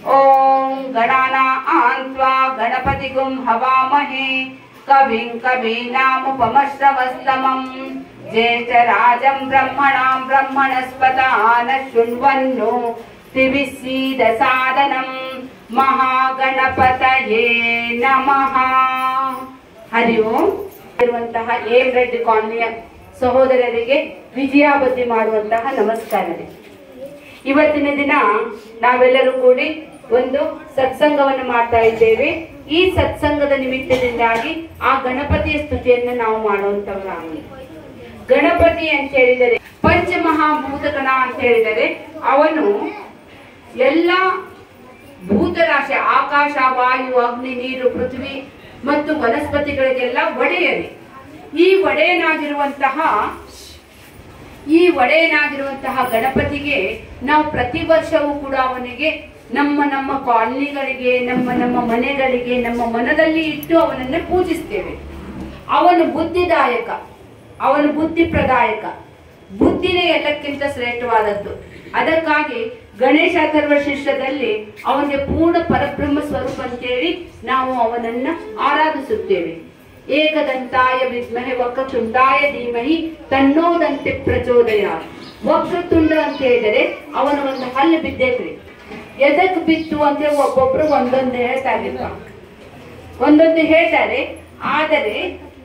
ಓಂ ಗಣಾನಾನ್ವಾ ಗಣಪತಿಗುಂ ಹವಾಮಹೇ ಕವಿಂ ಕವೀನಾಮುಪಮಶ್ರವಸ್ತಮಂ ಜ್ಯೇಷ್ಠರಾಜಂ ಬ್ರಹ್ಮಣಾಂ ಬ್ರಹ್ಮಣಸ್ಪತಾನ ಶೃಣ್ವನ್ನು ತಿವಿಸ್ಸೀದ ಸಾದನಂ ಮಹಾಗಣಪತಯೇ ನಮಃ ಹರಿ ಓಂ ಇರುವಂತಹ ಏಮ್ ರೆಡ್ಡಿ ಕಾಲನಿಯ ಸಹೋದರರಿಗೆ ವಿಜಯಾವಧಿ ಮಾಡುವಂತಹ ನಮಸ್ಕಾರಗಳು ಇವತ್ತಿನ ದಿನ ನಾವೆಲ್ಲರೂ ಕೂಡಿ ಒಂದು ಸತ್ಸಂಗವನ್ನು ಮಾಡ್ತಾ ಇದ್ದೇವೆ ಈ ಸತ್ಸಂಗದ ನಿಮಿತ್ತದಿಂದಾಗಿ ಆ ಗಣಪತಿಯ ಸ್ತುತಿಯನ್ನು ನಾವು ಮಾಡುವಂತವರಾಗಿ ಗಣಪತಿ ಅಂತ ಹೇಳಿದರೆ ಪಂಚಮಹಾಭೂತಗಣ ಅಂತ ಹೇಳಿದರೆ ಅವನು ಎಲ್ಲ ಭೂತರಾಶಿ ಆಕಾಶ ವಾಯು ಅಗ್ನಿ ನೀರು ಪೃಥ್ವಿ ಮತ್ತು ವನಸ್ಪತಿಗಳಿಗೆಲ್ಲ ಒಡೆಯರಿ ಈ ಒಡೆಯನಾಗಿರುವಂತಹ ಈ ಒಡೆಯನಾಗಿರುವಂತಹ ಗಣಪತಿಗೆ ನಾವು ಪ್ರತಿ ವರ್ಷವೂ ಕೂಡ ಅವನಿಗೆ ನಮ್ಮ ನಮ್ಮ ಕಾಲನಿಗಳಿಗೆ ನಮ್ಮ ನಮ್ಮ ಮನೆಗಳಿಗೆ ನಮ್ಮ ಮನದಲ್ಲಿ ಇಟ್ಟು ಅವನನ್ನು ಪೂಜಿಸ್ತೇವೆ ಅವನು ಬುದ್ಧಿದಾಯಕ ಅವನು ಬುದ್ಧಿ ಪ್ರದಾಯಕ ಬುದ್ಧಿನೇ ಎಲ್ಲಕ್ಕಿಂತ ಶ್ರೇಷ್ಠವಾದದ್ದು ಅದಕ್ಕಾಗಿ ಗಣೇಶ ಅಥರ್ವ ಶಿಷ್ಯದಲ್ಲಿ ಅವನಿಗೆ ಪೂರ್ಣ ಪರಬ್ರಹ್ಮ ಸ್ವರೂಪ ಅಂತೇಳಿ ನಾವು ಅವನನ್ನ ಆರಾಧಿಸುತ್ತೇವೆ ಏಕದಂತಾಯ ವಿದ್ಮಹೆ ವಕ್ರತುಂಡಾಯ ಧೀಮಹಿ ತನ್ನೋದಂತೆ ಪ್ರಚೋದಯ ವಕ್ರತುಂಡ ಅಂತ ಹೇಳಿದರೆ ಅವನ ಒಂದು ಹಲ್ಲು ಬಿದ್ದೈತ್ರಿ ಎದಕ್ ಬಿತ್ತು ಅಂದ್ರೆ ಒಬ್ಬೊಬ್ರು ಒಂದೊಂದು ಹೇಳ್ತಾರೆ ಒಂದೊಂದು ಹೇಳ್ತಾರೆ ಆದರೆ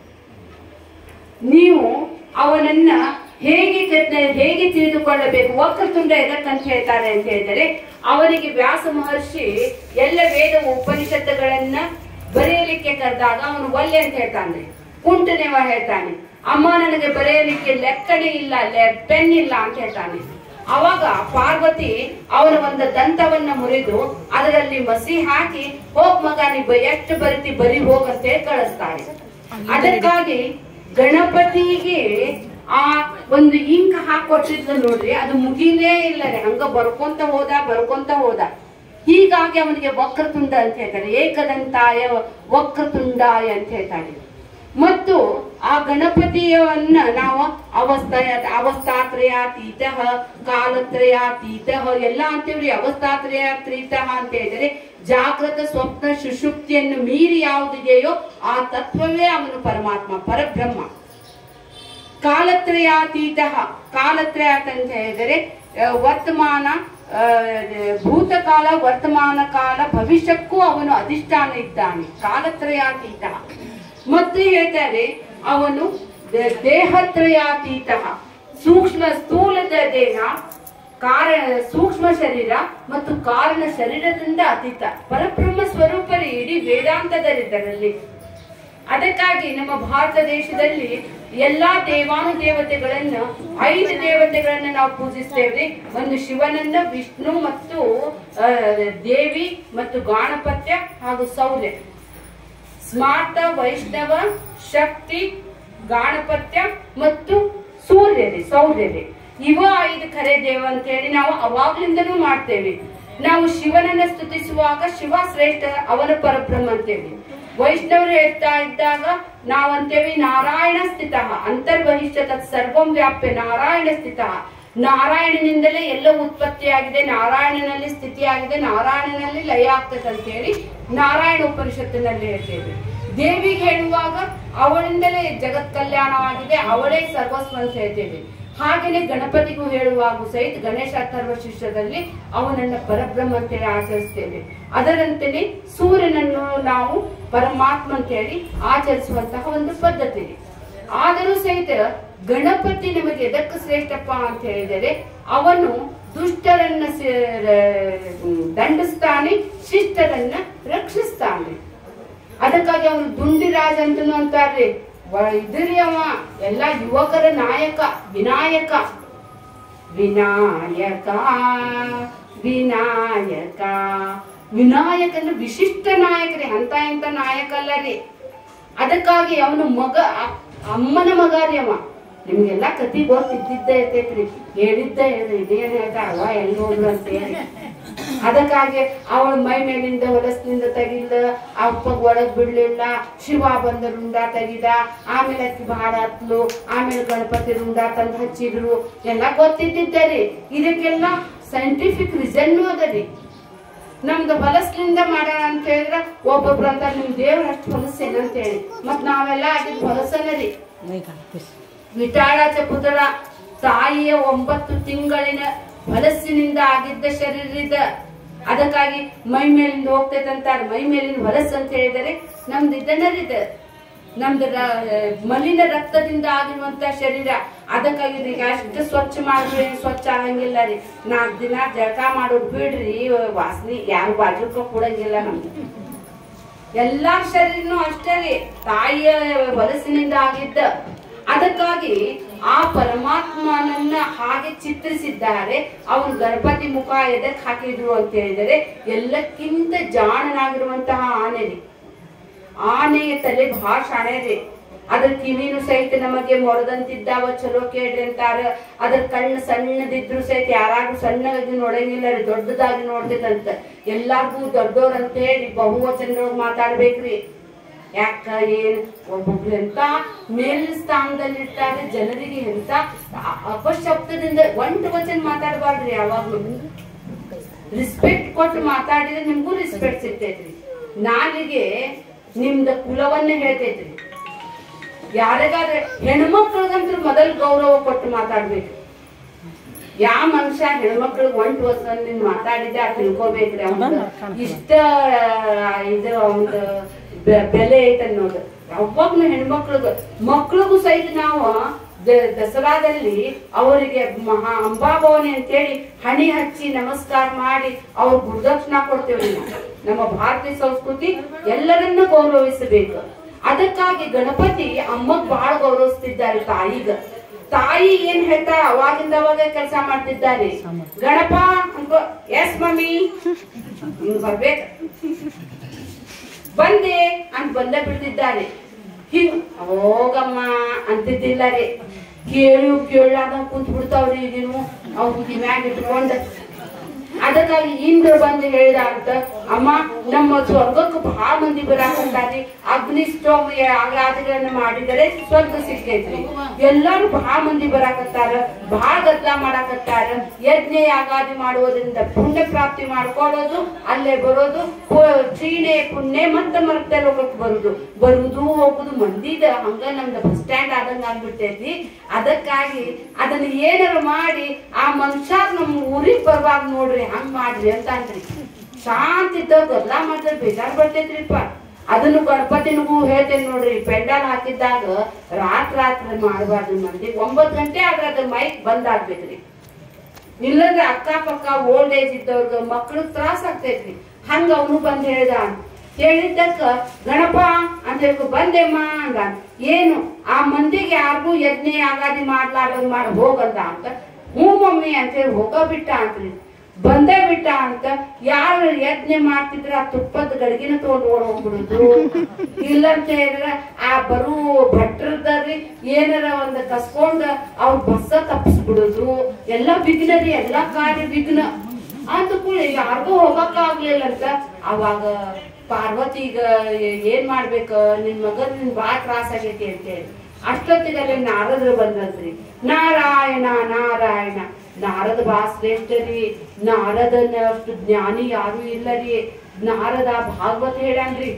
ನೀವು ಅವನನ್ನ ಹೇಗೆ ಕತ್- ಹೇಗೆ ತಿಳಿದುಕೊಳ್ಳಬೇಕು ವಕ್ರತುಂಡ ಎದಕ್ಕಂತ ಹೇಳ್ತಾರೆ ಅಂತ ಹೇಳಿದರೆ ಅವನಿಗೆ ವ್ಯಾಸ ಮಹರ್ಷಿ ಎಲ್ಲ ವೇದ ಉಪನಿಷತ್ತುಗಳನ್ನ ಬರೆಯಲಿಕ್ಕೆ ಕರೆದಾಗ ಅವನು ಒಲ್ಲೆ ಅಂತ ಹೇಳ್ತಾನೆ ಕುಂಟನೆವ ಹೇಳ್ತಾನೆ ಅಮ್ಮ ನನಗೆ ಬರೆಯಲಿಕ್ಕೆ ಲೆಕ್ಕನೆ ಇಲ್ಲ ಪೆನ್ ಇಲ್ಲ ಅಂತ ಹೇಳ್ತಾನೆ ಅವಾಗ ಪಾರ್ವತಿ ಅವನ ಒಂದು ದಂತವನ್ನ ಮುರಿದು ಅದರಲ್ಲಿ ಮಸಿ ಹಾಕಿ ಹೋಗ್ ಮಗ ನೀ ಬ- ಎಷ್ಟು ಬರಿತಿ ಬರಿ ಹೋಗಂತ ಹೇಳಿ ಕಳಿಸ್ತಾಳೆ ಅದಕ್ಕಾಗಿ ಗಣಪತಿಗೆ ಆ ಒಂದು ಇಂಕ್ ಹಾಕೊಟ್ಟಿದ್ಲು ನೋಡ್ರಿ ಅದು ಮುಗಿಲೇ ಇಲ್ಲ ರೀ ಹಂಗ ಬರ್ಕೊಂತ ಹೋದ ಬರ್ಕೊಂತ ಹೋದ ಹೀಗಾಗಿ ಅವನಿಗೆ ವಕ್ರತುಂಡ ಅಂತ ಹೇಳ್ತಾರೆ ಏಕದಂತಾಯ ವಕ್ರತುಂಡಾಯ ಅಂತ ಹೇಳ್ತಾರೆ ಮತ್ತು ಆ ಗಣಪತಿಯವನ್ನ ನಾವು ಅವಸ್ಥಯ ಅವಸ್ಥಾತ್ರಯಾತೀತ ಕಾಲತ್ರಯಾತೀತ ಎಲ್ಲ ಅಂತೇವ್ರಿ ಅವಸ್ಥಾತ್ರಯಾತೀತ ಅಂತ ಹೇಳಿದರೆ ಜಾಗೃತ ಸ್ವಪ್ನ ಸುಷುಪ್ತಿಯನ್ನು ಮೀರಿ ಯಾವುದಿದೆಯೋ ಆ ತತ್ವವೇ ಅವನು ಪರಮಾತ್ಮ ಪರಬ್ರಹ್ಮ ಕಾಲತ್ರಯಾತೀತ ಕಾಲತ್ರಯಾತ ಅಂತ ಹೇಳಿದರೆ ಆ, ವರ್ತಮಾನ ಆ, ಭೂತಕಾಲ ವರ್ತಮಾನ ಕಾಲ ಭವಿಷ್ಯಕ್ಕೂ ಅವನು ಅಧಿಷ್ಠಾನ ಇದ್ದಾನೆ ಕಾಲತ್ರಯಾತೀತ ಮತ್ತು ಹೇಳ್ತಾರೆ ಅವನು ದೇ- ದೇಹತ್ರಯಾತೀತ ಸೂಕ್ಷ್ಮ ಸ್ಥೂಲದ ದೇಹ ಕಾರಣ ಸೂಕ್ಷ್ಮ ಶರೀರ ಮತ್ತು ಕಾರಣ ಶರೀರದಿಂದ ಅತೀತ ಪರಬ್ರಹ್ಮ ಸ್ವರೂಪರೇ ಇಡೀ ವೇದಾಂತದಲ್ಲಿದ್ದರಲ್ಲಿ ಅದಕ್ಕಾಗಿ ನಮ್ಮ ಭಾರತ ದೇಶದಲ್ಲಿ ಎಲ್ಲಾ ದೇವಾನು ದೇವತೆಗಳನ್ನ ಐದು ದೇವತೆಗಳನ್ನ ನಾವು ಪೂಜಿಸ್ತೇವೆ ಒಂದು ಶಿವನನ್ನ ವಿಷ್ಣು ಮತ್ತು ಆ, ದೇವಿ ಮತ್ತು ಗಾಣಪತ್ಯ ಹಾಗೂ ಸೌರ್ಯ ಸ್ಮಾರ್ತ ವೈಷ್ಣವ ಶಕ್ತಿ ಗಾಣಪತ್ಯ ಮತ್ತು ಸೂರ್ಯರೇ ಸೌರ್ಯರೇ ಇವ ಐದು ಖರೆ ದೇವ ಅಂತ ಹೇಳಿ ನಾವು ಅವಾಗ್ಲಿಂದನೂ ಮಾಡ್ತೇವೆ ನಾವು ಶಿವನನ್ನ ಸ್ತುತಿಸುವಾಗ ಶಿವ ಶ್ರೇಷ್ಠ ಅವನ ಪರಬ್ರಹ್ಮ ಅಂತೇವೆ ವೈಷ್ಣವರು ಹೇಳ್ತಾ ಇದ್ದಾಗ ನಾವಂತೇವಿ ನಾರಾಯಣ ಸ್ಥಿತ ಅಂತರ್ಬಹಿಷ್ಠ ತತ್ ಸರ್ವಂ ವ್ಯಾಪ್ಯ ನಾರಾಯಣ ಸ್ಥಿತ ನಾರಾಯಣನಿಂದಲೇ ಎಲ್ಲ ಉತ್ಪತ್ತಿಯಾಗಿದೆ ನಾರಾಯಣನಲ್ಲಿ ಸ್ಥಿತಿಯಾಗಿದೆ ನಾರಾಯಣನಲ್ಲಿ ಲಯ ಆಗ್ತದೆ ಅಂತ ಹೇಳಿ ನಾರಾಯಣ ಉಪನಿಷತ್ತಿನಲ್ಲಿ ಹೇಳ್ತೇವೆ ದೇವಿಗೆ ಹೇಳುವಾಗ ಅವಳಿಂದಲೇ ಜಗತ್ ಕಲ್ಯಾಣವಾಗಿದೆ ಅವಳೇ ಸರ್ವಸ್ವ ಅಂತ ಹೇಳ್ತೇವೆ ಹಾಗೇನೆ ಗಣಪತಿಗೂ ಹೇಳುವಾಗ ಸಹಿತ ಗಣೇಶ ಅಥರ್ವ ಶಿಷ್ಯದಲ್ಲಿ ಅವನನ್ನ ಪರಬ್ರಹ್ಮ ಅಂತೇಳಿ ಆಚರಿಸ್ತೇವೆ ಅದರಂತೆಯೇ ಸೂರ್ಯನನ್ನು ನಾವು ಪರಮಾತ್ಮ ಅಂತೇಳಿ ಆಚರಿಸುವಂತಹ ಒಂದು ಪದ್ಧತಿ ಇದೆ. ಆದರೂ ಸಹಿತ ಗಣಪತಿ ನಮಗೆ ಎದಕ್ಕೆ ಶ್ರೇಷ್ಠಪ್ಪ ಅಂತ ಹೇಳಿದರೆ ಅವನು ದುಷ್ಟರನ್ನ ಸ- ದಂಡಿಸ್ತಾನೆ ಶಿಷ್ಟರನ್ನ ರಕ್ಷಿಸ್ತಾನೆ ಅದಕ್ಕಾಗಿ ಅವನು ದುಂಡಿರಾಜ ಅಂತನೂ ಅಂತಾರ್ರಿ ವ- ಇದ್ರಿ ಅವ ಎಲ್ಲ ಯುವಕರ ನಾಯಕ ವಿನಾಯಕ ವಿನಾಯಕ ವಿನಾಯಕ ವಿನಾಯಕ ಅಂದ್ರೆ ವಿಶಿಷ್ಟ ನಾಯಕರಿ ಅಂತ ಇಂತ ನಾಯಕ ಅಲ್ಲ ರೀ ಅದಕ್ಕಾಗಿ ಅವನು ಮಗ ಅ- ಅಮ್ಮನ ಮಗ ರೀ ಅವ ನಿಮ್ಗೆಲ್ಲ ಕತಿ ಗೊತ್ತಿದ್ದಿದ್ದ ಇರ್ತೈತ್ರಿ ಹೇಳಿದ್ದ ಹೇಳ್ರಿ ಇದೇನ್ ಹೇಳ್ದ ಅವ ಎಲ್ಲಿ ಹೋಗ್ಲು ಅಂತ ಹೇಳಿ ಅದಕ್ಕಾಗಿ ಅವಳ ಮೈ ಮೇಲಿಂದ ಹೊಲಸಿನಿಂದ ತೆಗಿಲ್ಲ ಆ ಉಪ್ಪಗ್ ಒಳಗ್ ಬಿಡ್ಲಿಲ್ಲ ಶಿವ ಬಂದ ರುಂಡ ತೆಗಿದ ಆಮೇಲೆ ಅಕ್ಕಿ ಬಹಳ ಹತ್ಲು ಆಮೇಲೆ ಗಣಪತಿ ರುಂಡ ತಂದು ಹಚ್ಚಿದ್ರು ಎಲ್ಲ ಗೊತ್ತಿದ್ದಿದ್ದಾರೆ ಇದಕ್ಕೆಲ್ಲ ಸೈಂಟಿಫಿಕ್ ರೀಸನ್ ಅದ ರೀ ನಮ್ದು ಹೊಲಸ್ಲಿಂದ ಮಾಡೋಣ ಅಂತ ಹೇಳಿದ್ರೆ ಒಬ್ಬೊಬ್ರು ಅಂತಾರೆ ನಿಮ್ ದೇವ್ರ ಅಷ್ಟು ಹೊಲಸೇನ ಅಂತ ಹೇಳಿ ಮತ್ ನಾವೆಲ್ಲ ಆಗಿದ್ ಹೊಲಸನ ರೀ ವಿಟಾಳ ಚಪುತರ ತಾಯಿಯ ಒಂಬತ್ತು ತಿಂಗಳಿನ ಹೊಲಸಿನಿಂದ ಆಗಿದ್ದ ಶರೀರ ಇದ ಅದಕ್ಕಾಗಿ ಮೈ ಮೇಲಿಂದ ಹೋಗ್ತೈತೆ ಅಂತಾರೆ ಮೈ ಮೇಲಿನ ಹೊಲಸು ಅಂತ ಹೇಳಿದರೆ ನಮ್ದು ಇದನ್ನರಿದ ನಮ್ದು ರ- ಮಲಿನ ರಕ್ತದಿಂದ ಆಗಿರುವಂತ ಶರೀರ ಅದಕ್ಕಾಗಿ ಈಗ ಅಷ್ಟು ಸ್ವಚ್ಛ ಮಾಡಿದ್ರೆ ಏನ್ ಸ್ವಚ್ಛ ಆಗಂಗಿಲ್ಲ ರೀ ನಾಲ್ಕು ದಿನ ಜಳಕ ಮಾಡೋದು ಬಿಡ್ರಿ ವಾಸನೆ ಯಾರು ಬಾಜುಕ ಕೊಡಂಗಿಲ್ಲ ನಮ್ದು ಎಲ್ಲಾರ ಶರೀರನು ಅಷ್ಟೇ ರೀ ತಾಯಿಯ ಹೊಲಸಿನಿಂದ ಆಗಿದ್ದ ಅದಕ್ಕಾಗಿ ಆ ಪರಮಾತ್ಮನನ್ನ ಹಾಗೆ ಚಿತ್ರಿಸಿದ್ದಾರೆ ಅವನು ಗಣಪತಿ ಮುಖ ಎದಕ್ ಹಾಕಿದ್ರು ಅಂತ ಹೇಳಿದರೆ ಎಲ್ಲಕ್ಕಿಂತ ಜಾಣನಾಗಿರುವಂತಹ ಆನೆ ರೀ ಆನೆಯ ತಲೆ ಭಾಳ ಶಾಣೆ ರೀ ಅದ್ರ ಕಿವಿನು ಸಹಿತ ನಮಗೆ ಮೊರದಂತಿದ್ದಾವ ಚಲೋ ಕೇಳ್ರಿ ಅಂತಾರ ಅದ್ರ ಕಣ್ಣು ಸಣ್ಣದಿದ್ರು ಸಹಿತ ಯಾರಾದ್ರೂ ಸಣ್ಣದಾಗಿ ನೋಡಂಗಿಲ್ಲ ರೀ ದೊಡ್ಡದಾಗಿ ನೋಡ್ತೈತಂತ ಎಲ್ಲಾರ್ಗೂ ದೊಡ್ಡೋರ್ ಅಂತ ಹೇಳಿ ಬಹುವಚನದೊಳಗ್ ಮಾತಾಡ್ಬೇಕ್ರಿ ಯಾಕ ಏನ್ ಒಬ್ಬೊಬ್ರು ಎಂತ ಮೇಲ್ ಸ್ಥಾನದಲ್ಲಿ ಇರ್ತಾರೆ ಜನರಿಗೆ ಎಂತ ಅ- ಅಪಶಬ್ದದಿಂದ ಒಂಟ್ ವಚನ ಮಾತಾಡಬಾರ್ದ್ರಿ ಯಾವಾಗ್ಲೂ ರಿಸ್ಪೆಕ್ಟ್ ಕೊಟ್ಟು ಮಾತಾಡಿದ್ರೆ ನಿಮ್ಗೂ ರೆಸ್ಪೆಕ್ಟ್ ಸಿಗ್ತೈತ್ರಿ ನಾಲಿಗೆ ನಿಮ್ದ ಕುಲವನ್ನ ಹೇಳ್ತೈತ್ರಿ ಯಾರಿಗಾದ್ರೆ ಹೆಣ್ಮಕ್ಳಿಗಂತೂ ಮೊದಲು ಗೌರವ ಕೊಟ್ಟು ಮಾತಾಡ್ಬೇಕು ಯಾವ ಮನುಷ್ಯ ಹೆಣ್ಮಕ್ಳಿಗೆ ಒಂಟ್ ವರ್ಷದಿಂದ ಮಾತಾಡಿದ್ದೆ ಆ ತಿಳ್ಕೊಬೇಕ್ರಿ ಅವ್ನ ಇಷ್ಟ ಆ, ಇದು ಒಂದು ಬೆಲೆ ಐತೆ ಅನ್ನೋದು ಯಾವಾಗ್ಲೂ ಹೆಣ್ಮಕ್ಳಿಗೆ ಮಕ್ಳಿಗೂ ಸಹಿತ ನಾವು ದ- ದಸರಾದಲ್ಲಿ ಅವರಿಗೆ ಮಹಾ ಅಂಬಾಭವನಿ ಅಂತೇಳಿ ಹಣಿ ಹಚ್ಚಿ ನಮಸ್ಕಾರ ಮಾಡಿ ಅವ್ರ ಗುರುದಕ್ಷಿಣ ಕೊಡ್ತೇವೆ ನಾವು ನಮ್ಮ ಭಾರತೀಯ ಸಂಸ್ಕೃತಿ ಎಲ್ಲರನ್ನ ಗೌರವಿಸಬೇಕು ಅದಕ್ಕಾಗಿ ಗಣಪತಿ ಅಮ್ಮಗ್ ಬಹಳ ಗೌರವಿಸ್ತಿದ್ದಾರೆ ತಾಯಿಗ ತಾಯಿ ಏನ್ ಹೇಳ್ತಾರ ಅವಾಗಿಂದ ಅವಾಗ ಕೆಲಸ ಮಾಡ್ತಿದ್ದಾರೆ ಗಣಪ ಅನ್ಕೋ ಎಸ್ ಮಮ್ಮಿ ಹಿಂಗ್ ಬರ್ಬೇಕ ಬಂದೆ ಅಂತ ಬಂದ ಬಿಡ್ತಿದ್ದಾರೆ ಹಿಂಗ್ ಹೋಗಮ್ಮ ಅಂತಿದ್ದಿಲ್ಲ ರೀ ಕೇಳು ಕೇಳಾದ ಕುಂತ್ ಬಿಡ್ತಾವ್ರಿ ಈಗಿನು ಅವ್ರು ಕಿವ್ಯಾಗ ಇಟ್ಕೊಂಡ ಅದಕ್ಕಾಗಿ ಇಂದ್ರ ಬಂದು ಹೇಳಿದ ಅಂತ ಅಮ್ಮ ನಮ್ಮ ಸ್ವರ್ಗಕ್ಕೆ ಬಹಳ ಮಂದಿ ಬರಾಕಂತಾರಿ ಅಗ್ನಿ ಸ್ಟೋವ್ ಆಘಾತಗಳನ್ನ ಮಾಡಿದರೆ ಸ್ವರ್ಗ ಸಿಕ್ಕೈತ್ರಿ ಎಲ್ಲಾರು ಬಹಳ ಮಂದಿ ಬರಾಕತ್ತಾರ ಬಹಳ ಗದ್ದಲ ಮಾಡಾಕತ್ತಾರ ಯಜ್ಞ ಯಾಗಾದಿ ಮಾಡುವುದರಿಂದ ಪುಣ್ಯ ಪ್ರಾಪ್ತಿ ಮಾಡ್ಕೊಳ್ಳೋದು ಅಲ್ಲೇ ಬರೋದು ಪು- ಕ್ಷೀಣೆ ಪುಣ್ಯ ಮತ್ತ ಮರ್ತ ಲೋಕಕ್ಕೆ ಬರುದು ಬರುದು ಹೋಗುದು ಮಂದಿದ ಹಂಗ ನಮ್ದು ಬಸ್ ಸ್ಟ್ಯಾಂಡ್ ಆದಂಗ ಆಗ್ಬಿಟ್ಟೈತಿ ಅದಕ್ಕಾಗಿ ಅದನ್ನ ಏನಾರ ಮಾಡಿ ಆ ಮನುಷ್ಯ ನಮ್ ಊರಿಗೆ ಬರ್ಬಾರ್ದು ನೋಡ್ರಿ ಹಂಗ್ ಮಾಡ್ರಿ ಅಂತ ಅಂದ್ರಿ ಶಾಂತಿ ಇದ್ದ ಗದ್ದಲ ಮಾಡಿದ್ರೆ ಬೇಜಾರ್ ಬರ್ತೈತ್ರಿಪ್ಪ ಅದನ್ನು ಗಣಪತಿನಿಗೂ ಹೇಳ್ತೇನೆ ನೋಡ್ರಿ ಪೆಂಡಾಲ್ ಹಾಕಿದ್ದಾಗ ರಾತ್ ರಾತ್ರಿ ಮಾಡಬಾರ್ದು ಮಂದಿ ಒಂಬತ್ ಗಂಟೆ ಆದ್ರೆ ಅದ್ರ ಮೈಕ್ ಬಂದ್ ಆಗ್ಬೇಕ್ರಿ ಇಲ್ಲಂದ್ರೆ ಅಕ್ಕಪಕ್ಕ ಓಲ್ಡ್ ಏಜ್ ಇದ್ದವ್ರಿಗೆ ಮಕ್ಳಿಗೆ ತ್ರಾಸ ಆಗ್ತೈತ್ರಿ ಹಂಗ ಅವನು ಬಂದ್ ಹೇಳ್ದ ಹೇಳಿದ್ದಕ್ಕ ಗಣಪ ಅಂತ ಹೇಳ್ಕೊ ಬಂದೆಮ್ಮ ಅಂದ ಏನು ಆ ಮಂದಿಗೆ ಯಾರಿಗೂ ಯಜ್ಞ ಆಗಾದಿ ಮಾಡ್ಲಾರ್ದಂಗ್ ಮಾಡಿ ಹೋಗಂದ ಅಂತ ಹ್ಞೂ ಮಮ್ಮಿ ಅಂತ ಹೇಳಿ ಹೋಗ ಬಿಟ್ಟ ಅಂತ್ರಿ ಬಂದೇ ಬಿಟ್ಟ ಅಂತ ಯಾರು ಯಜ್ಞ ಮಾಡ್ತಿದ್ರ ಆ ತುಪ್ಪದ ಗಡಿಗೆನ ತಗೊಂಡು ಓಡ್ ಹೋಗ್ಬಿಡುದು ಇಲ್ಲ ಅಂತ ಹೇಳಿದ್ರೆ ಆ ಬರು ಭಟ್ರದಲ್ಲಿ ಏನಾರ ಒಂದ್ ಕಸ್ಕೊಂಡ್ ಅವ್ರ ಬಸ್ಸ ತಪ್ಪಿಸ್ಬಿಡುದು ಎಲ್ಲ ವಿಘ್ನ ರೀ ಎಲ್ಲಾ ಕಾರ್ಯ ವಿಘ್ನ ಅಂತ ಕೂಡ ಯಾರಿಗೂ ಹೋಗಕ್ ಆಗ್ಲಿಲ್ಲ ಅಂತ ಅವಾಗ ಪಾರ್ವತಿಗ ಏನ್ ಮಾಡ್ಬೇಕ ನಿನ್ ಮಗನ್ ನಿನ್ ಬಾಳ ತ್ರಾಸ ಆಗೈತಿ ಅಂತ ಹೇಳಿ ಅಷ್ಟೊತ್ತಿಗಲ್ಲಿ ನಾರದ್ರು ಬಂದ್ರಿ ನಾರಾಯಣ ನಾರಾಯಣ ನಾರದ ಬಾ ಶ್ರೇಷ್ಠ ರೀ ನಾರದನ ಅಷ್ಟು ಜ್ಞಾನಿ ಯಾರು ಇಲ್ಲ ರೀ ನಾರದ ಭಾಗವತ ಹೇಳನ್ರಿ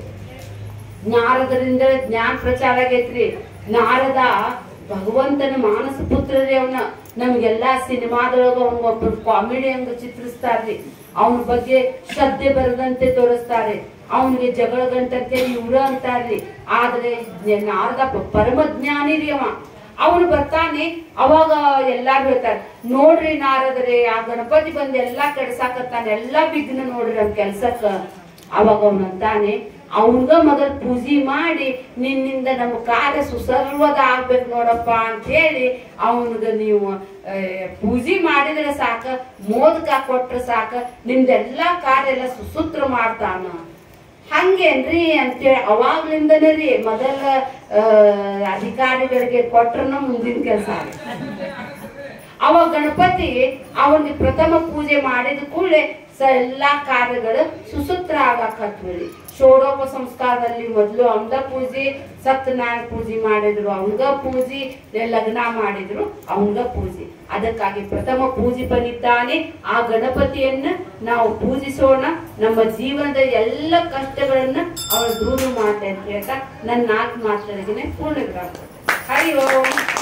ನಾರದರಿಂದ ಜ್ಞಾನ ಪ್ರಚಾರ ಆಗೈತ್ರಿ ನಾರದ ಭಗವಂತನ ಮಾನಸ ಪುತ್ರ ರೀ ಅವನ ನಮ್ಗೆಲ್ಲಾ ಸಿನಿಮಾದೊಳಗ ಅವ್ನ ಒಬ್ಬರು ಕಾಮಿಡಿ ಹಂಗ ಚಿತ್ರಿಸ್ತಾರ್ರಿ ಅವನ ಬಗ್ಗೆ ಶ್ರದ್ಧೆ ಬರದಂತೆ ತೋರಿಸ್ತಾರೆ ಅವನಿಗೆ ಜಗಳ ಗಂಟಂತೆ ಇವ್ರ ಅಂತಾರ್ರಿ ಆದ್ರೆ ನಾರದ ಪ- ಪರಮ ಜ್ಞಾನಿ ರೀ ಅವ ಅವನು ಬರ್ತಾನೆ ಅವಾಗ ಎಲ್ಲಾರು ಹೇಳ್ತಾರೆ ನೋಡ್ರಿ ನಾರದ್ರೆ ಆ ಗಣಪತಿ ಬಂದ್ ಎಲ್ಲಾ ಕೆಡ್ಸಾಕತ್ತಾನೆ ಎಲ್ಲಾ ಬಿಗ್ನ ನೋಡ್ರಿ ನಮ್ ಕೆಲ್ಸಕ್ಕ ಅವಾಗ ಅವನಂತಾನೆ ಅವನ್ಗ ಮೊದಲ್ ಪೂಜೆ ಮಾಡಿ ನಿನ್ನಿಂದ ನಮ್ಮ ಕಾರ್ಯ ಸುಸರ್ವದ ಆಗ್ಬೇಕು ನೋಡಪ್ಪ ಅಂತ ಹೇಳಿ ಅವನ್ಗ ನೀವು ಆ, ಪೂಜೆ ಮಾಡಿದ್ರೆ ಸಾಕ ಮೋದಕ ಕೊಟ್ರೆ ಸಾಕ ನಿಮ್ದೆಲ್ಲಾ ಕಾರ್ಯ ಎಲ್ಲ ಸುಸೂತ್ರ ಮಾಡ್ತಾನ ಹಂಗೇನ್ರಿ ಅಂತೇಳಿ ಅವಾಗ್ಲಿಂದನೇ ರೀ ಮೊದಲ ಆ, ಅಧಿಕಾರಿಗಳಿಗೆ ಕೊಟ್ರನ ಮುಂದಿನ ಕೆಲಸ ಅವ ಗಣಪತಿ ಅವನಿಗೆ ಪ್ರಥಮ ಪೂಜೆ ಮಾಡಿದ ಕೂಡಲೇ ಸ ಎಲ್ಲಾ ಕಾರ್ಯಗಳು ಸುಸೂತ್ರ ಆಗಕತ್ವಿ ಷೋಡೋಪ ಸಂಸ್ಕಾರದಲ್ಲಿ ಮೊದಲು ಅವಂಗ ಪೂಜೆ ಸತ್ಯನಾರಾಯಣ ಪೂಜೆ ಮಾಡಿದ್ರು ಅವಂಗ ಪೂಜೆ ಲಗ್ನ ಮಾಡಿದ್ರು ಅವಂಗ ಪೂಜೆ ಅದಕ್ಕಾಗಿ ಪ್ರಥಮ ಪೂಜೆ ಬಂದಿದ್ದಾನೆ ಆ ಗಣಪತಿಯನ್ನ ನಾವು ಪೂಜಿಸೋಣ ನಮ್ಮ ಜೀವನದ ಎಲ್ಲ ಕಷ್ಟಗಳನ್ನ ಅವನು ದೂರ ಮಾಡ್ಲಿ ಅಂತ ಹೇಳ್ತಾ ನನ್ನ ನಾಲ್ಕು ಮಾತುಗಳಿಗೆ ಪೂರ್ಣಗ್ರಾಮ ಹರಿ ಓಂ